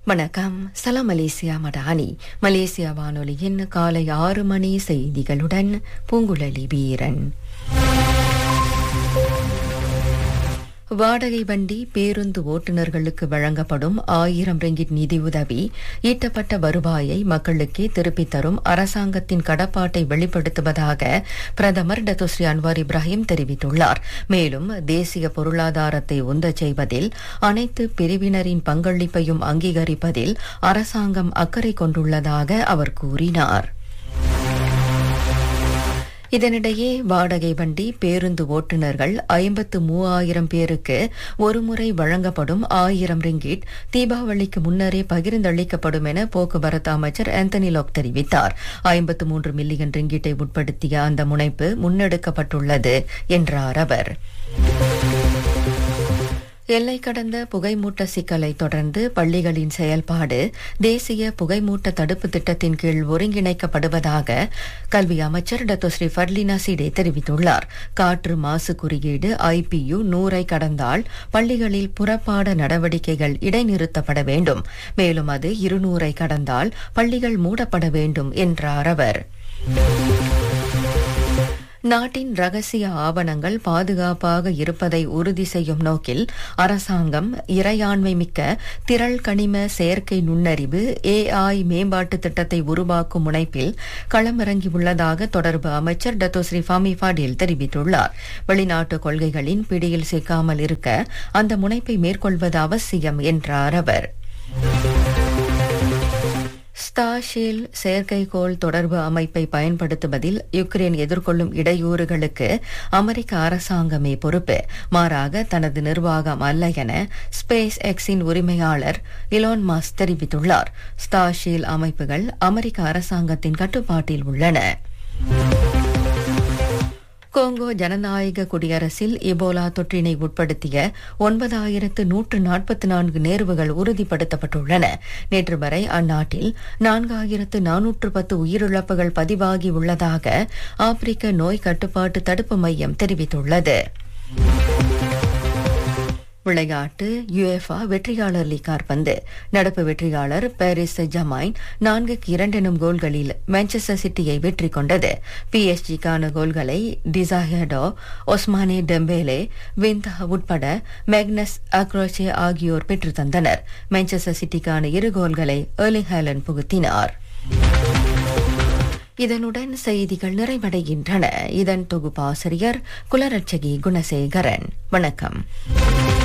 வணக்கம் சலாம் Malaysia Madani Malaysia வானொலியின் காலை ஆறு மணி செய்திகளுடன் பூங்குழலி வீரன் வாடகை வண்டி பேருந்து ஓட்டுநர்களுக்கு வழங்கப்படும் ஆயிரம் ரிங்கிட் நிதியுதவி ஈட்டப்பட்ட வருவாயை மக்களுக்கே திருப்பித் தரும் அரசாங்கத்தின் கடப்பாட்டை வெளிப்படுத்துவதாக பிரதமர் டத்துஸ்ரீ அன்வார் இப்ராஹிம் தெரிவித்துள்ளார் மேலும் தேசிய பொருளாதாரத்தை உந்தச் செய்வதில் அனைத்து பிரிவினரின் பங்களிப்பையும் அங்கீகரிப்பதில் அரசாங்கம் அக்கறை கொண்டுள்ளதாக அவர் கூறினார் இதனிடையே வாடகை வண்டி பேருந்து ஓட்டுநர்கள் ஐம்பத்து மூவாயிரம் பேருக்கு ஒருமுறை வழங்கப்படும் ஆயிரம் ரிங்கிட் தீபாவளிக்கு முன்னரே பகிர்ந்தளிக்கப்படும் என போக்குவரத்து அமைச்சர் ஆந்தனி லாக் தெரிவித்தார் ஐம்பத்து மூன்று மில்லியன் ரிங்கிட்டை உட்படுத்திய அந்த முனைப்பு முன்னெடுக்கப்பட்டுள்ளது என்றார் அவர் எல்லை கடந்த புகைமூட்ட சிக்கலை தொடர்ந்து பள்ளிகளின் செயல்பாடு தேசிய புகைமூட்ட தடுப்பு திட்டத்தின் கீழ் ஒருங்கிணைக்கப்படுவதாக கல்வி அமைச்சர் டத்தோஸ்ரீ ஃபர்லினா சிடே தெரிவித்துள்ளார் காற்று மாசு குறியீடு ஐபியு நூறை கடந்தால் பள்ளிகளில் புறப்பாட நடவடிக்கைகள் இடைநிறுத்தப்பட வேண்டும் மேலும் அது இருநூறை கடந்தால் பள்ளிகள் மூடப்பட வேண்டும் என்றார் அவர் நாட்டின் ரகசிய ஆவணங்கள் பாதுகாப்பாக இருப்பதை உறுதி செய்யும் நோக்கில் அரசாங்கம் இறையாண்மை மிக்க திரள் கனிம செயற்கை நுண்ணறிவு ஏஐ மேம்பாட்டு திட்டத்தை உருவாக்கும் முனைப்பில் களமிறங்கியுள்ளதாக தொடர்பு அமைச்சர் டத்தோஸ்ரீ ஃபாமி ஃபாடில் தெரிவித்துள்ளார் வெளிநாட்டு கொள்கைகளின் பிடியில் சிக்காமல் இருக்க அந்த முனைப்பை மேற்கொள்வது அவசியம் என்றார் அவர் ஸ்டாஷேல் செயற்கைக்கோள் தொடர்பு அமைப்பை பயன்படுத்துவதில் யுக்ரைன் எதிர்கொள்ளும் இடையூறுகளுக்கு அமெரிக்க அரசாங்கமே பொறுப்பு மாறாக தனது நிர்வாகம் அல்ல என ஸ்பேஸ் எக்ஸின் உரிமையாளர் இலோன் மாஸ் தெரிவித்துள்ளார் ஸ்டாஷேல் அமைப்புகள் அமெரிக்க அரசாங்கத்தின் கட்டுப்பாட்டில் உள்ளன கோங்கோ ஜனநாயக குடியரசில் இபோலா தொற்றினை உட்படுத்திய ஒன்பதாயிரத்து நூற்று நாற்பத்தி நான்கு நேர்வுகள் உறுதிப்படுத்தப்பட்டுள்ளன நேற்று வரை அந்நாட்டில் நான்காயிரத்து நானூற்று பத்து உயிரிழப்புகள் பதிவாகியுள்ளதாக ஆப்பிரிக்க நோய் கட்டுப்பாட்டு தடுப்பு மையம் தெரிவித்துள்ளது விளையாட்டு யுஎஃபா வெற்றியாளர் லீக் கார்பந்து நடப்பு வெற்றியாளர் பாரிஸ் ஜமாயின் நான்குக்கு இரண்டு எனும் கோல்களில் மான்செஸ்டர் சிட்டியை வெற்றி கொண்டது பிஎஸ்ஜிக்கான கோல்களை டிசாஹடோ ஒஸ்மானே டெம்பேலே விந்தா உட்பட மேக்னஸ் அக்ரோச்சே ஆகியோர் பெற்று தந்தனர் மான்செஸ்டர் சிட்டிக்கான இரு கோல்களை ஏர்லிங் ஹேலன் புகுத்தினார் இதனுடன் செய்திகள் நிறைவடைகின்றன இதன் தொகுப்பாசிரியர் குலரட்சகி குணசேகரன் வணக்கம்